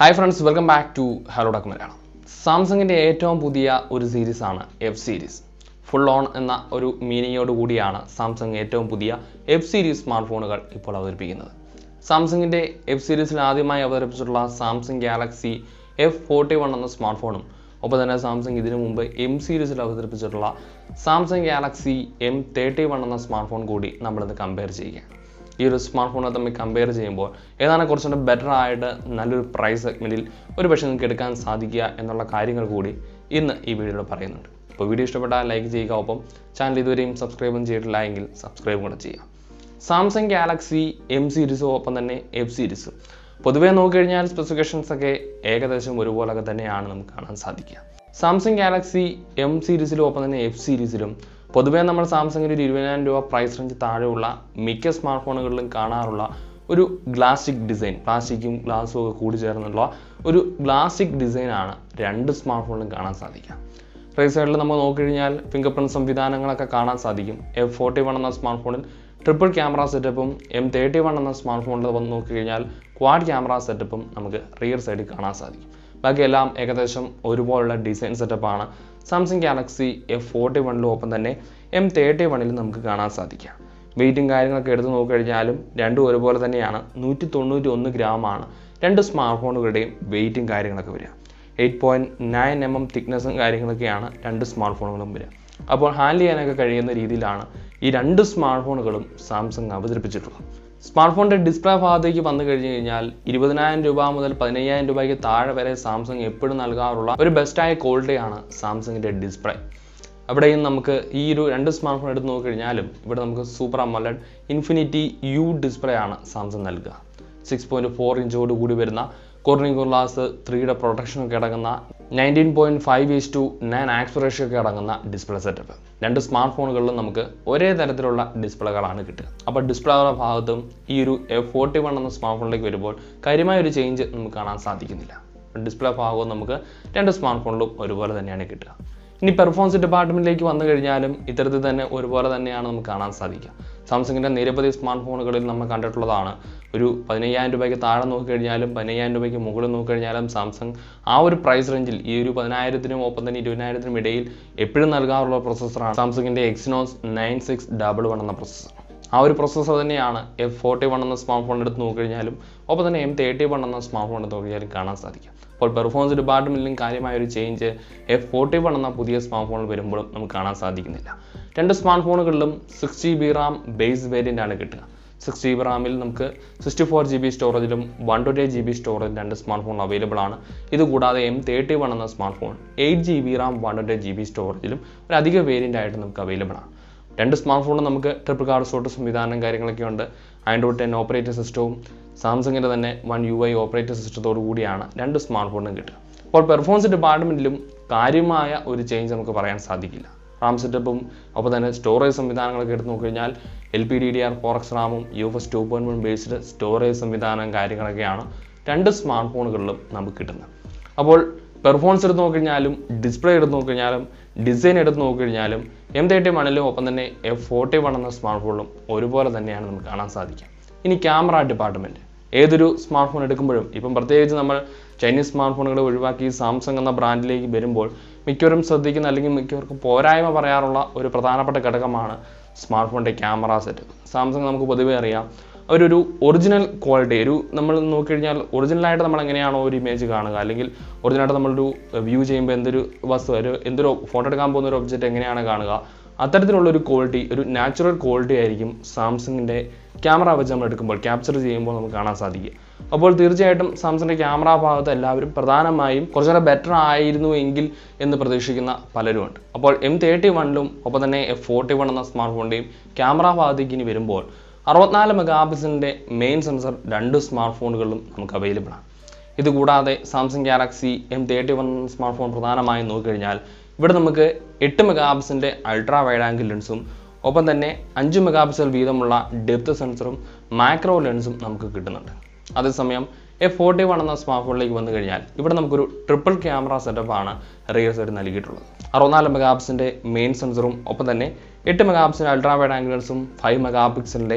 hi friends welcome back to hello doc Malayalam സാംസങ്ങിൻ്റെ ഏറ്റവും പുതിയ ഒരു സീരീസാണ് എഫ് സീരീസ് ഫുൾ ഓൺ എന്ന ഒരു മീനിങ്ങോട് കൂടിയാണ് സാംസങ് ഏറ്റവും പുതിയ എഫ് സീരീസ് സ്മാർട്ട് ഫോണുകൾ ഇപ്പോൾ അവതരിപ്പിക്കുന്നത് സാംസങ്ങിൻ്റെ എഫ് സീരീസിൽ ആദ്യമായി അവതരിപ്പിച്ചിട്ടുള്ള Samsung Galaxy F forty one എന്ന സ്മാർട്ട് ഫോണും ഒപ്പം തന്നെ സാംസങ് ഇതിനു മുമ്പ് എം സീരീസിൽ അവതരിപ്പിച്ചിട്ടുള്ള Samsung Galaxy M thirty one എന്ന സ്മാർട്ട് ഫോൺ കൂടി നമ്മളിത് കമ്പയർ ചെയ്യുകയാണ് ഈ ഒരു സ്മാർട്ട് ഫോണെ തമ്മിൽ കമ്പയർ ചെയ്യുമ്പോൾ ഏതാണ് കുറച്ചുകൂടെ ബെറ്റർ ആയിട്ട് നല്ലൊരു പ്രൈസ് സെഗ്മെൻറ്റിൽ ഒരു പക്ഷേ നിങ്ങൾക്ക് എടുക്കാൻ സാധിക്കുക എന്നുള്ള കാര്യങ്ങൾ കൂടി ഇന്ന് ഈ വീഡിയോയിൽ പറയുന്നുണ്ട് അപ്പോൾ വീഡിയോ ഇഷ്ടപ്പെട്ടാൽ ലൈക്ക് ചെയ്യുക ഒപ്പം ചാനൽ ഇതുവരെയും സബ്സ്ക്രൈബും ചെയ്തിട്ടില്ല എങ്കിൽ സബ്സ്ക്രൈബ് കൂടെ ചെയ്യുക സാംസങ് ഗാലക്സി എം സീരീസും ഒപ്പം തന്നെ എഫ് സീരീസും പൊതുവേ നോക്കിക്കഴിഞ്ഞാൽ സ്പെസിഫിക്കേഷൻസ് ഒക്കെ ഏകദേശം ഒരുപോലൊക്കെ തന്നെയാണ് നമുക്ക് കാണാൻ സാധിക്കുക സാംസങ് ഗാലക്സി എം സീരീസിലും ഒപ്പം തന്നെ എഫ് സീരീസിലും പൊതുവേ നമ്മൾ സാംസങ്ങിന് ഒരു ഇരുപതിനായിരം രൂപ പ്രൈസ് റേഞ്ച് താഴെയുള്ള മിക്ക സ്മാർട്ട് ഫോണുകളിലും കാണാറുള്ള ഒരു ഗ്ലാസിക് ഡിസൈൻ പ്ലാസ്റ്റിക്കും ഗ്ലാസും ഒക്കെ കൂടി ചേർന്നുള്ള ഒരു ഗ്ലാസിക് ഡിസൈനാണ് രണ്ട് സ്മാർട്ട് ഫോണിലും കാണാൻ സാധിക്കുക റൈറ്റ് സൈഡിൽ നമ്മൾ നോക്കിക്കഴിഞ്ഞാൽ ഫിംഗർ പ്രിൻറ്റ് സംവിധാനങ്ങളൊക്കെ കാണാൻ സാധിക്കും എഫ് ഫോർട്ടി വൺ എന്ന സ്മാർട്ട് ഫോണിൽ ട്രിപ്പിൾ ക്യാമറ സെറ്റപ്പും എം തേർട്ടി വൺ എന്ന സ്മാർട്ട് ഫോണിൽ വന്ന് നോക്കിക്കഴിഞ്ഞാൽ ക്വാഡ് ക്യാമറ സെറ്റപ്പും നമുക്ക് റിയർ സൈഡിൽ കാണാൻ സാധിക്കും ബാക്കിയെല്ലാം ഏകദേശം ഒരുപോലുള്ള ഡിസൈൻ സെറ്റപ്പാണ് സാംസങ് ഗാലക്സി എഫ് ഫോർട്ടി വണ്ണിലും ഒപ്പം തന്നെ എം തേർട്ടി വണ്ണിലും നമുക്ക് കാണാൻ സാധിക്കുക വെയിറ്റും കാര്യങ്ങളൊക്കെ എടുത്ത് നോക്കിക്കഴിഞ്ഞാലും രണ്ടും ഒരുപോലെ തന്നെയാണ് നൂറ്റി തൊണ്ണൂറ്റി ഒന്ന് ഗ്രാമാണ് രണ്ട് സ്മാർട്ട് ഫോണുകളുടെയും വെയിറ്റും കാര്യങ്ങളൊക്കെ വരിക eight point nine M M തിക്നെസ്സും കാര്യങ്ങളൊക്കെയാണ് രണ്ട് സ്മാർട്ട് ഫോണുകളും വരിക അപ്പോൾ ഹാൻഡിൽ ചെയ്യാനൊക്കെ കഴിയുന്ന രീതിയിലാണ് ഈ രണ്ട് സ്മാർട്ട് ഫോണുകളും സാംസങ് അവതരിപ്പിച്ചിട്ടുള്ളത് സ്മാർട്ട് ഫോണിൻ്റെ ഡിസ്പ്ലേ ഭാഗത്തേക്ക് വന്നു കഴിഞ്ഞ് കഴിഞ്ഞാൽ ഇരുപതിനായിരം രൂപ മുതൽ പതിനയ്യായിരം രൂപയ്ക്ക് താഴെ വരെ സാംസങ് എപ്പോഴും നൽകാറുള്ള ഒരു ബെസ്റ്റായ ക്വാളിറ്റിയാണ് സാംസങ്ങിൻ്റെ ഡിസ്പ്ലേ അവിടെയും നമുക്ക് ഈ ഒരു രണ്ട് സ്മാർട്ട് ഫോൺ എടുത്ത് നോക്കിക്കഴിഞ്ഞാലും ഇവിടെ നമുക്ക് super AMOLED infinity U display ആണ് സാംസങ് നൽകുക സിക്സ് പോയിൻറ്റ് ഫോർ ഇഞ്ചോട് കൂടി വരുന്ന കോർണിംഗ് ഗ്ലാസ് ത്രീയുടെ പ്രൊട്ടക്ഷനൊക്കെ അടങ്ങുന്ന nineteen point five is to nine ആക്സ്പിറേഷൻ ഒക്കെ അടങ്ങുന്ന ഡിസ്പ്ലേ സെറ്റപ്പ് രണ്ട് സ്മാർട്ട് ഫോണുകളിലും നമുക്ക് ഒരേ തരത്തിലുള്ള ഡിസ്പ്ലേകളാണ് കിട്ടുക അപ്പോൾ ഡിസ്പ്ലേയുടെ ഭാഗത്തും ഈ ഒരു എഫ് ഫോർട്ടി വൺ എന്ന സ്മാർട്ട് ഫോണിലേക്ക് വരുമ്പോൾ കാര്യമായ ഒരു ചേഞ്ച് നമുക്ക് കാണാൻ സാധിക്കുന്നില്ല ഡിസ്പ്ലേ ഭാഗവും നമുക്ക് രണ്ട് സ്മാർട്ട് ഫോണിലും ഒരുപോലെ തന്നെയാണ് കിട്ടുക ഇനി പെർഫോമൻസ് ഡിപ്പാർട്ട്മെൻറ്റിലേക്ക് വന്നു കഴിഞ്ഞാലും ഇത്തരത്തിൽ തന്നെ ഒരുപോലെ തന്നെയാണ് നമുക്ക് കാണാൻ സാധിക്കുക സാംസങ്ങിൻ്റെ നിരവധി സ്മാർട്ട് ഫോണുകളിൽ നമ്മൾ കണ്ടിട്ടുള്ളതാണ് ഒരു പതിനയ്യായിരം രൂപയ്ക്ക് താഴെ നോക്കിക്കഴിഞ്ഞാലും പതിനയ്യായിരം രൂപയ്ക്ക് മുകളിൽ നോക്കിക്കഴിഞ്ഞാലും സാംസങ് ആ ഒരു പ്രൈസ് റേഞ്ചിൽ ഈ ഒരു പതിനായിരത്തിനും ഒപ്പം തന്നെ ഇരുപതിനായിരത്തിനും ഇടയിൽ എപ്പോഴും നൽകാറുള്ള പ്രോസസ്സറാണ് സാംസങ്ങിൻ്റെ Exynos nine six double one എന്ന പ്രോസസ്സർ ആ ഒരു പ്രോസസ്സർ തന്നെയാണ് എഫ് ഫോർട്ടി വൺ എന്ന സ്മാർട്ട് ഫോൺ എടുത്ത് നോക്കിക്കഴിഞ്ഞാലും ഒപ്പം തന്നെ എം തേർട്ടി വൺ എന്ന സ്മാർട്ട് ഫോൺ എടുത്ത് നോക്കിയാലും കാണാൻ സാധിക്കും അപ്പോൾ പെർഫോമൻസ് ഡിപ്പാർട്ട്മെൻറ്റിലും കാര്യമായ ഒരു ചേഞ്ച് എഫ് ഫോർട്ടി വൺ എന്ന പുതിയ സ്മാർട്ട് ഫോണിൽ വരുമ്പോഴും നമുക്ക് കാണാൻ സാധിക്കുന്നില്ല രണ്ട് സ്മാർട്ട് ഫോണുകളിലും six G B RAM base variant ആണ് കിട്ടുക സിക്സ് ജി ബി റാമിൽ നമുക്ക് സിക്സ്റ്റി ഫോർ ജി ബി സ്റ്റോറേജിലും one twenty G B storage രണ്ട് സ്മാർട്ട് ഫോൺ അവൈലബിൾ ആണ് ഇതുകൂടാതെ എം തേർട്ടി വൺ എന്ന smart phone eight G B RAM one twenty G B സ്റ്റോറേജിലും ഒരു അധിക വേരിയൻ്റ് ആയിട്ട് നമുക്ക് അവൈലബിൾ ആണ് രണ്ട് സ്മാർട്ട് ഫോണും നമുക്ക് ട്രിപ്പിൾ കാർഡ് സോട്ട് സംവിധാനം കാര്യങ്ങളൊക്കെ ഉണ്ട് ആൻഡ്രോയിഡ് ടെൻ ഓപ്പറേറ്റിംഗ് സിസ്റ്റവും സാംസങ്ങിൻ്റെ തന്നെ വൺ യു ഐ ഓപ്പറേറ്റിംഗ് സിസ്റ്റത്തോടു കൂടിയാണ് രണ്ട് സ്മാർട്ട് ഫോണും കിട്ടുക അപ്പോൾ പെർഫോമൻസ് ഡിപ്പാർട്ട്മെൻറ്റിലും കാര്യമായ ഒരു ചേഞ്ച് നമുക്ക് പറയാൻ സാധിക്കില്ല റാം സെറ്റപ്പും ഒപ്പം തന്നെ സ്റ്റോറേജ് സംവിധാനങ്ങളൊക്കെ എടുത്ത് നോക്കിക്കഴിഞ്ഞാൽ L P D D R four X റാമും U F S two point one based storage സംവിധാനം കാര്യങ്ങളൊക്കെയാണ് രണ്ട് സ്മാർട്ട് ഫോണുകളിലും നമുക്ക് കിട്ടുന്നത് അപ്പോൾ പെർഫോമൻസ് എടുത്ത് നോക്കിക്കഴിഞ്ഞാലും ഡിസ്പ്ലേ എടുത്ത് നോക്കിക്കഴിഞ്ഞാലും ഡിസൈൻ എടുത്ത് നോക്കിക്കഴിഞ്ഞാലും എം തേർട്ടി വണ്ണിലും ഒപ്പം തന്നെ എഫ് ഫോർട്ടി വൺ എന്ന സ്മാർട്ട് ഫോണിലും ഒരുപോലെ തന്നെയാണ് നമുക്ക് കാണാൻ സാധിക്കുക ഇനി ക്യാമറ ഡിപ്പാർട്ട്മെൻറ്റ് ഏതൊരു സ്മാർട്ട് ഫോൺ എടുക്കുമ്പോഴും ഇപ്പം പ്രത്യേകിച്ച് നമ്മൾ ചൈനീസ് സ്മാർട്ട് ഫോണുകൾ ഒഴിവാക്കി സാംസങ് എന്ന ബ്രാൻഡിലേക്ക് വരുമ്പോൾ മിക്കവരും ശ്രദ്ധിക്കുന്ന അല്ലെങ്കിൽ മിക്കവർക്കും പോരായ്മ പറയാറുള്ള ഒരു പ്രധാനപ്പെട്ട ഘടകമാണ് സ്മാർട്ട് ഫോണിൻ്റെ ക്യാമറ സെറ്റപ്പ് സാംസങ് നമുക്ക് പൊതുവേ അറിയാം അവരൊരു ഒറിജിനൽ ക്വാളിറ്റി ഒരു നമ്മൾ നോക്കിക്കഴിഞ്ഞാൽ ഒറിജിനലായിട്ട് നമ്മൾ എങ്ങനെയാണോ ഒരു ഇമേജ് കാണുക അല്ലെങ്കിൽ ഒറിജിനലായിട്ട് നമ്മളൊരു വ്യൂ ചെയ്യുമ്പോൾ എന്തൊരു വസ്തു ഒരു എന്തൊരു ഫോട്ടോ എടുക്കാൻ പോകുന്ന ഒരു ഒബ്ജക്റ്റ് എങ്ങനെയാണ് കാണുക അത്തരത്തിലുള്ള ഒരു ക്വാളിറ്റി ഒരു നാച്ചുറൽ ക്വാളിറ്റി ആയിരിക്കും സാംസങ്ങിൻ്റെ ക്യാമറ വെച്ച് നമ്മൾ എടുക്കുമ്പോൾ ക്യാപ്ചർ ചെയ്യുമ്പോൾ നമുക്ക് കാണാൻ സാധിക്കുക അപ്പോൾ തീർച്ചയായിട്ടും സാംസങ്ങിൻ്റെ ക്യാമറ ഭാഗത്ത് എല്ലാവരും പ്രധാനമായും കുറച്ചുകൂടെ ബെറ്റർ ആയിരുന്നു എങ്കിൽ എന്ന് പ്രതീക്ഷിക്കുന്ന പലരുമുണ്ട് അപ്പോൾ എം തേർട്ടി വണ്ണിലും ഒപ്പം തന്നെ എഫ് ഫോർട്ടി വൺ എന്ന സ്മാർട്ട് ഫോണിൻ്റെയും ക്യാമറ ഭാഗത്തേക്ക് ഇനി വരുമ്പോൾ അറുപത്തിനാല് മെഗാ പിക്സലിൻ്റെ മെയിൻ സെൻസർ രണ്ട് സ്മാർട്ട് ഫോണുകളിലും നമുക്ക് അവൈലബിൾ ആണ് ഇതുകൂടാതെ Samsung Galaxy M thirty one smart phone പ്രധാനമായും നോക്കിക്കഴിഞ്ഞാൽ ഇവിടെ നമുക്ക് എട്ട് മെഗാ പിക്സലിൻ്റെ അൾട്രാ വൈഡ് ആംഗിൾ ലെൻസും ഒപ്പം തന്നെ അഞ്ച് മെഗാ പിക്സൽ വീതമുള്ള ഡെപ്ത് സെൻസറും മാക്രോ ലെൻസും നമുക്ക് കിട്ടുന്നുണ്ട് അതേസമയം എഫ് ഫോർട്ടി വൺ എന്ന സ്മാർട്ട് ഫോണിലേക്ക് വന്നു കഴിഞ്ഞാൽ ഇവിടെ നമുക്കൊരു ട്രിപ്പിൾ ക്യാമറ സെറ്റപ്പാണ് റിയർ സൈഡ് നൽകിയിട്ടുള്ളത് അറുപത്തിനാല് മെഗാ പിക്സലിൻ്റെ മെയിൻ സെൻസറും ഒപ്പം തന്നെ എട്ട് മെഗാ പിക്സൽ അൾട്രാ വൈഡ് ആംഗിൾസും ഫൈവ് മെഗാ പിക്സലിൻ്റെ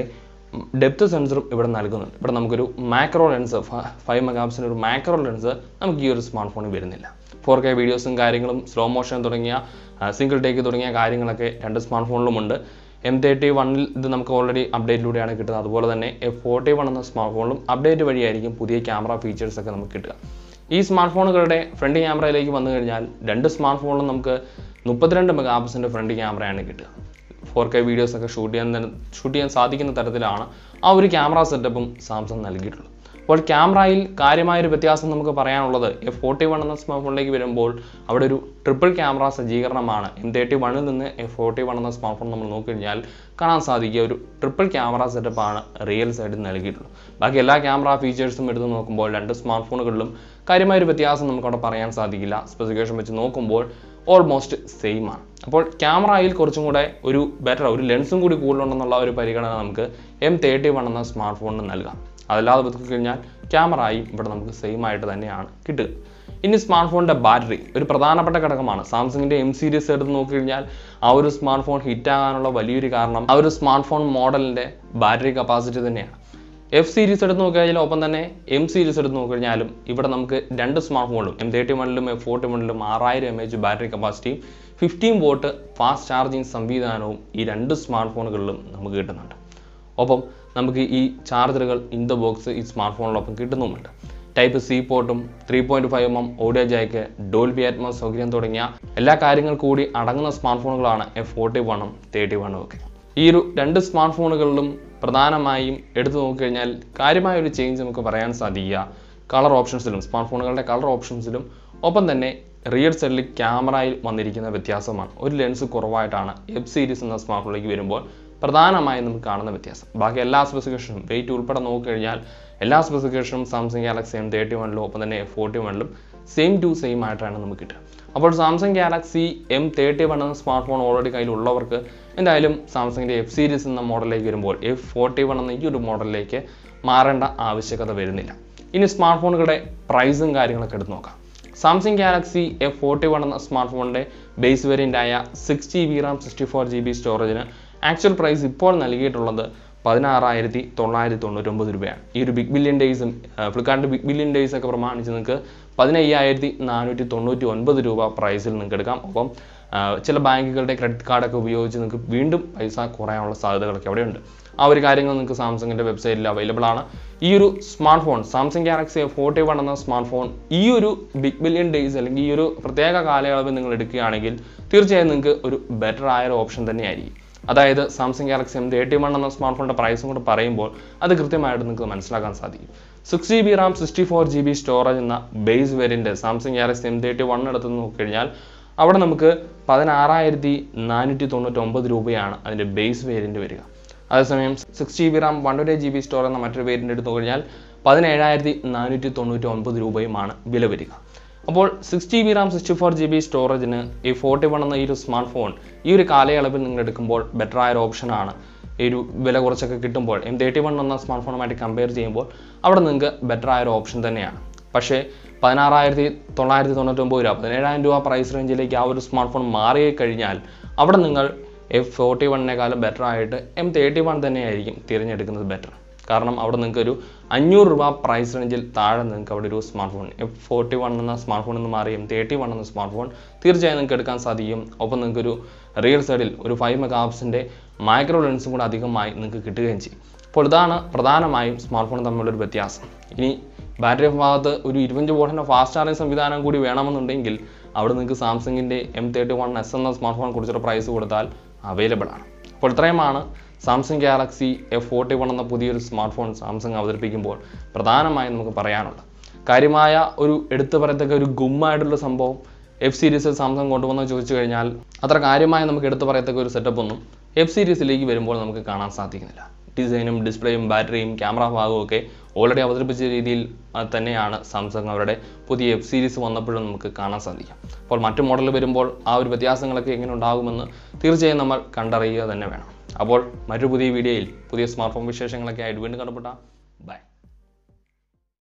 ഡെപ്ത് സെൻസറും ഇവിടെ നൽകുന്നുണ്ട് ഇവിടെ നമുക്കൊരു മാക്രോ ലെൻസ് ഫൈവ് മെഗാപ്സിൻ്റെ ഒരു മാക്രോ ലെൻസ് നമുക്ക് ഈ ഒരു സ്മാർട്ട് ഫോണിൽ വരുന്നില്ല ഫോർ കെ വീഡിയോസും കാര്യങ്ങളും സ്ലോ മോഷൻ തുടങ്ങിയ സിംഗിൾ ടേക്ക് തുടങ്ങിയ കാര്യങ്ങളൊക്കെ രണ്ട് സ്മാർട്ട് ഫോണിലുമുണ്ട് എം തേർട്ടി വണ്ണിൽ ഇത് നമുക്ക് ഓൾറെഡി അപ്ഡേറ്റിലൂടെയാണ് കിട്ടുന്നത് അതുപോലെ തന്നെ എഫ് ഫോർട്ടി വൺ എന്ന സ്മാർട്ട് ഫോണിലും അപ്ഡേറ്റ് വഴിയായിരിക്കും പുതിയ ക്യാമറ ഫീച്ചേഴ്സ് ഒക്കെ നമുക്ക് കിട്ടുക ഈ സ്മാർട്ട് ഫോണുകളുടെ ഫ്രണ്ട് ക്യാമറയിലേക്ക് വന്നു കഴിഞ്ഞാൽ രണ്ട് സ്മാർട്ട് ഫോണിലും നമുക്ക് മുപ്പത്തിരണ്ട് മെഗാപിക്സിൻ്റെ ഫ്രണ്ട് ക്യാമറയാണ് കിട്ടുക ഫോർ കെ വീഡിയോസ് ഒക്കെ ഷൂട്ട് ചെയ്യാൻ തന്നെ ഷൂട്ട് ചെയ്യാൻ സാധിക്കുന്ന തരത്തിലാണ് ആ ഒരു ക്യാമറ സെറ്റപ്പും സാംസങ് നൽകിയിട്ടുള്ളത് അപ്പോൾ ക്യാമറയിൽ കാര്യമായൊരു വ്യത്യാസം നമുക്ക് പറയാനുള്ളത് എഫ് ഫോർട്ടി വൺ എന്ന സ്മാർട്ട് ഫോണിലേക്ക് വരുമ്പോൾ അവിടെ ഒരു ട്രിപ്പിൾ ക്യാമറ സജ്ജീകരണമാണ് എം തേർട്ടി വണ്ണിൽ നിന്ന് എഫ് ഫോർട്ടി വൺ എന്ന സ്മാർട്ട് ഫോൺ നമ്മൾ നോക്കിക്കഴിഞ്ഞാൽ കാണാൻ സാധിക്കുക ഒരു ട്രിപ്പിൾ ക്യാമറ സെറ്റപ്പാണ് റിയൽ സൈഡിൽ നൽകിയിട്ടുള്ളത് ബാക്കി എല്ലാ ക്യാമറ ഫീച്ചേഴ്സും എടുത്ത് നോക്കുമ്പോൾ രണ്ട് സ്മാർട്ട് ഫോണുകളിലും കാര്യമായൊരു വ്യത്യാസം നമുക്കവിടെ പറയാൻ സാധിക്കില്ല സ്പെസിഫിക്കേഷൻ വെച്ച് നോക്കുമ്പോൾ ഓൾമോസ്റ്റ് സെയിം ആണ് അപ്പോൾ ക്യാമറയിൽ കുറച്ചും കൂടെ ഒരു ബെറ്റർ ഒരു ലെൻസും കൂടി കൂടുതലുണ്ടെന്നുള്ള ഒരു പരിഗണന നമുക്ക് എം തേർട്ടി വൺ എന്ന സ്മാർട്ട് ഫോണിന് നൽകാം അതല്ലാതെ വെച്ച് കഴിഞ്ഞാൽ ക്യാമറയും ഇവിടെ നമുക്ക് സെയിം ആയിട്ട് തന്നെയാണ് കിട്ടുക ഇനി സ്മാർട്ട് ഫോണിൻ്റെ ബാറ്ററി ഒരു പ്രധാനപ്പെട്ട ഘടകമാണ് സാംസങ്ങിൻ്റെ എം സീരീസ് എടുത്ത് നോക്കിക്കഴിഞ്ഞാൽ ആ ഒരു സ്മാർട്ട് ഫോൺ ഹിറ്റ് ആകാനുള്ള വലിയൊരു കാരണം ആ ഒരു സ്മാർട്ട് ഫോൺ മോഡലിൻ്റെ ബാറ്ററി കപ്പാസിറ്റി തന്നെയാണ് എഫ് സീരീസ് എടുത്ത് നോക്കിക്കഴിഞ്ഞാൽ ഒപ്പം തന്നെ എം സീരീസ് എടുത്ത് നോക്കിക്കഴിഞ്ഞാലും ഇവിടെ നമുക്ക് രണ്ട് സ്മാർട്ട് ഫോണിലും എം തേർട്ടി വണ്ണിലും എഫ് ഫോർട്ടി വണ്ണിലും ആറായിരം എം എച്ച് ബാറ്ററി കപ്പാസിറ്റിയും ഫിഫ്റ്റീൻ വോട്ട് ഫാസ്റ്റ് ചാർജിങ് സംവിധാനവും ഈ രണ്ട് സ്മാർട്ട് ഫോണുകളിലും നമുക്ക് കിട്ടുന്നുണ്ട് ഒപ്പം നമുക്ക് ഈ ചാർജറുകൾ ഇൻ ദ ബോക്സ് ഈ സ്മാർട്ട് ഫോണിലൊപ്പം കിട്ടുന്നുമുണ്ട് ടൈപ്പ് സി പോർട്ടും three point five M M audio jack Dolby Atmos സൗകര്യം തുടങ്ങിയ എല്ലാ കാര്യങ്ങൾ കൂടി അടങ്ങുന്ന സ്മാർട്ട് ഫോണുകളാണ് എഫ് ഫോർട്ടി വണ്ണും തേർട്ടി വണ്ണും ഒക്കെ ഈ ഒരു രണ്ട് സ്മാർട്ട് ഫോണുകളിലും പ്രധാനമായും എടുത്തു നോക്കിക്കഴിഞ്ഞാൽ കാര്യമായ ഒരു ചേഞ്ച് നമുക്ക് പറയാൻ സാധിക്കുക കളർ ഓപ്ഷൻസിലും സ്മാർട്ട് ഫോണുകളുടെ കളർ ഓപ്ഷൻസിലും ഒപ്പം തന്നെ റിയർ സൈഡിൽ ക്യാമറയിൽ വന്നിരിക്കുന്ന വ്യത്യാസമാണ് ഒരു ലെൻസ് കുറവായിട്ടാണ് എഫ് സീരീസ് എന്ന സ്മാർട്ട് ഫോണിലേക്ക് വരുമ്പോൾ പ്രധാനമായും നമുക്ക് കാണുന്ന വ്യത്യാസം ബാക്കി എല്ലാ സ്പെസിഫിക്കേഷനും വെയിറ്റ് ഉൾപ്പെടെ നോക്കിക്കഴിഞ്ഞാൽ എല്ലാ സ്പെസിഫിക്കേഷനും സാംസങ് ഗാലക്സി എം തേർട്ടി വണ്ണിലും ഒപ്പം തന്നെ എഫ് ഫോർട്ടി വണ്ണിലും സെയിം ടു സെയിം ആയിട്ടാണ് നമുക്ക് കിട്ടുക അപ്പോൾ Samsung Galaxy M thirty one എന്ന സ്മാർട്ട് ഫോൺ ഓൾറെഡി കയ്യിലുള്ളവർക്ക് എന്തായാലും സാംസങ്ങിൻ്റെ എഫ് സീരീസ് എന്ന മോഡലിലേക്ക് വരുമ്പോൾ എഫ് ഫോർട്ടി വൺ എന്ന ഈ ഒരു മോഡലിലേക്ക് മാറേണ്ട ആവശ്യകത വരുന്നില്ല ഇനി സ്മാർട്ട് ഫോണുകളുടെ പ്രൈസും കാര്യങ്ങളൊക്കെ എടുത്ത് നോക്കാം Samsung Galaxy F forty one എന്ന സ്മാർട്ട് ഫോണിൻ്റെ ബേസ് വേരിയൻ്റ് ആയ six G B RAM sixty four G B സ്റ്റോറേജിന് ആക്ച്വൽ പ്രൈസ് ഇപ്പോൾ നൽകിയിട്ടുള്ളത് പതിനാറായിരത്തി തൊള്ളായിരത്തി തൊണ്ണൂറ്റൊമ്പത് രൂപയാണ് ഈ ഒരു ബിഗ് ബില്യൺ ഡേയ്സും ഫ്ലിപ്കാർട്ടിൻ്റെ ബിഗ് ബില്യൺ ഡേയ്സ് ഒക്കെ പ്രമാണിച്ച് നിങ്ങൾക്ക് പതിനയ്യായിരത്തി നാനൂറ്റി തൊണ്ണൂറ്റി ഒൻപത് രൂപ പ്രൈസിൽ നിങ്ങൾക്ക് എടുക്കാം ഒപ്പം ആ, ചില ബാങ്കുകളുടെ ക്രെഡിറ്റ് കാർഡൊക്കെ ഉപയോഗിച്ച് നിങ്ങൾക്ക് വീണ്ടും പൈസ കുറയാനുള്ള സാധ്യതകളൊക്കെ അവിടെയുണ്ട് ആ ഒരു കാര്യങ്ങൾ നിങ്ങൾക്ക് സാംസങ്ങിൻ്റെ വെബ്സൈറ്റിൽ അവൈലബിൾ ആണ് ഈ ഒരു smart phone Samsung Galaxy forty one എന്ന സ്മാർട്ട് ഫോൺ ഈ ഒരു ബിഗ് ബില്യൺ ഡേയ്സ് അല്ലെങ്കിൽ ഈ ഒരു പ്രത്യേക കാലയളവിൽ നിങ്ങൾ എടുക്കുകയാണെങ്കിൽ തീർച്ചയായും നിങ്ങൾക്ക് ഒരു ബെറ്റർ ആയ ഒരു ഓപ്ഷൻ തന്നെയായിരിക്കും അതായത് Samsung Galaxy M thirty one എന്ന സ്മാർട്ട് ഫോണിൻ്റെ പ്രൈസും കൂടെ പറയുമ്പോൾ അത് കൃത്യമായിട്ട് നിങ്ങൾക്ക് മനസ്സിലാക്കാൻ സാധിക്കും six G B RAM sixty four G B storage എന്ന base variant Samsung Galaxy M thirty one എടുത്ത് നോക്കിക്കഴിഞ്ഞാൽ അവിടെ നമുക്ക് പതിനാറായിരത്തി നാനൂറ്റി തൊണ്ണൂറ്റൊമ്പത് രൂപയാണ് അതിൻ്റെ ബേസ് വേരിയൻ്റ് വരിക അതേസമയം six G B RAM one twenty G B store എന്ന മറ്റൊരു വേരിയൻ്റ് എടുത്തു കഴിഞ്ഞാൽ പതിനേഴായിരത്തി നാനൂറ്റി തൊണ്ണൂറ്റി ഒമ്പത് രൂപയുമാണ് വില വരിക അപ്പോൾ six G B RAM sixty four G B സ്റ്റോറേജിന് ഈ ഫോർട്ടി വൺ എന്ന ഈ ഒരു സ്മാർട്ട് ഫോൺ ഈ ഒരു കാലയളവിൽ നിങ്ങൾ എടുക്കുമ്പോൾ ബെറ്റർ ആയ ഒരു ഓപ്ഷനാണ് ഈ ഒരു വില കുറച്ചൊക്കെ കിട്ടുമ്പോൾ എം തേർട്ടി വൺ എന്ന സ്മാർട്ട് ഫോണുമായിട്ട് കമ്പയർ ചെയ്യുമ്പോൾ അവിടെ നിങ്ങൾക്ക് ബെറ്റർ ആയ ഒരു ഓപ്ഷൻ തന്നെയാണ് പക്ഷേ പതിനാറായിരത്തി തൊള്ളായിരത്തി തൊണ്ണൂറ്റൊമ്പത് രൂപ പതിനേഴായിരം രൂപ പ്രൈസ് റേഞ്ചിലേക്ക് ആ ഒരു സ്മാർട്ട് ഫോൺ മാറി കഴിഞ്ഞാൽ അവിടെ നിങ്ങൾ എഫ് ഫോർട്ടി വണ്ണിനേക്കാളും ബെറ്റർ ആയിട്ട് എം തേർട്ടി വൺ തന്നെയായിരിക്കും തിരഞ്ഞെടുക്കുന്നത് ബെറ്റർ കാരണം അവിടെ നിങ്ങൾക്ക് ഒരു അഞ്ഞൂറ് രൂപ പ്രൈസ് റേഞ്ചിൽ താഴെ നിങ്ങൾക്ക് അവിടെ ഒരു smart phone F forty one എന്ന സ്മാർട്ട് ഫോണിൽ നിന്ന് മാറി എം തേർട്ടി വൺ എന്ന സ്മാർട്ട് ഫോൺ തീർച്ചയായും നിങ്ങൾക്ക് എടുക്കാൻ സാധിക്കും ഒപ്പം നിങ്ങൾക്ക് ഒരു റിയൽ സൈഡിൽ ഒരു ഫൈവ് മെഗാ ആപ്സിൻ്റെ മൈക്രോ ലെൻസും കൂടെ അധികമായി നിങ്ങൾക്ക് കിട്ടുകയും ചെയ്യും അപ്പോൾ ഇതാണ് പ്രധാനമായും സ്മാർട്ട് ഫോൺ തമ്മിലൊരു വ്യത്യാസം ഇനി ബാറ്ററി ഭാഗത്ത് ഒരു ഇരുപഞ്ച് വോട്ടിൻ്റെ ഫാസ്റ്റ് ചാർജിങ് സംവിധാനം കൂടി വേണമെന്നുണ്ടെങ്കിൽ അവിടെ നിങ്ങൾക്ക് സാംസങ്ങിൻ്റെ എം തേർട്ടി വൺ എസ് എന്ന സ്മാർട്ട് ഫോൺ കുറിച്ചൊരു പ്രൈസ് കൊടുത്താൽ അവൈലബിൾ ആണ് അപ്പോൾ ഇത്രയുമാണ് Samsung Galaxy F forty one എന്ന പുതിയൊരു സ്മാർട്ട് ഫോൺ സാംസങ് അവതരിപ്പിക്കുമ്പോൾ പ്രധാനമായും നമുക്ക് പറയാനുള്ളത് കാര്യമായ ഒരു എടുത്തു പറയത്തക്ക ഒരു ഗുമ്മായിട്ടുള്ള സംഭവം എഫ് സീരീസിൽ സാംസങ് കൊണ്ടുവന്ന് ചോദിച്ചു കഴിഞ്ഞാൽ അത്ര കാര്യമായി നമുക്ക് എടുത്തു പറയത്തക്ക ഒരു സെറ്റപ്പ് ഒന്നും എഫ് സീരീസിലേക്ക് വരുമ്പോൾ നമുക്ക് കാണാൻ സാധിക്കുന്നില്ല ഡിസൈനും ഡിസ്പ്ലേയും ബാറ്ററിയും ക്യാമറ ഭാഗവും ഒക്കെ ഓൾറെഡി അവതരിപ്പിച്ച രീതിയിൽ ആ, തന്നെയാണ് സാംസങ് അവരുടെ പുതിയ എഫ് സീരീസ് വന്നപ്പോഴും നമുക്ക് കാണാൻ സാധിക്കും അപ്പോൾ മറ്റു മോഡൽ വരുമ്പോൾ ആ ഒരു വ്യത്യാസങ്ങളൊക്കെ എങ്ങനെ ഉണ്ടാകുമെന്ന് തീർച്ചയായും നമ്മൾ കണ്ടറിയുക തന്നെ വേണം അപ്പോൾ മറ്റു പുതിയ വീഡിയോയിൽ പുതിയ സ്മാർട്ട് ഫോൺ വിശേഷങ്ങളൊക്കെ ആയിട്ട് വീണ്ടും കണ്ടുപിട്ടാം ബൈ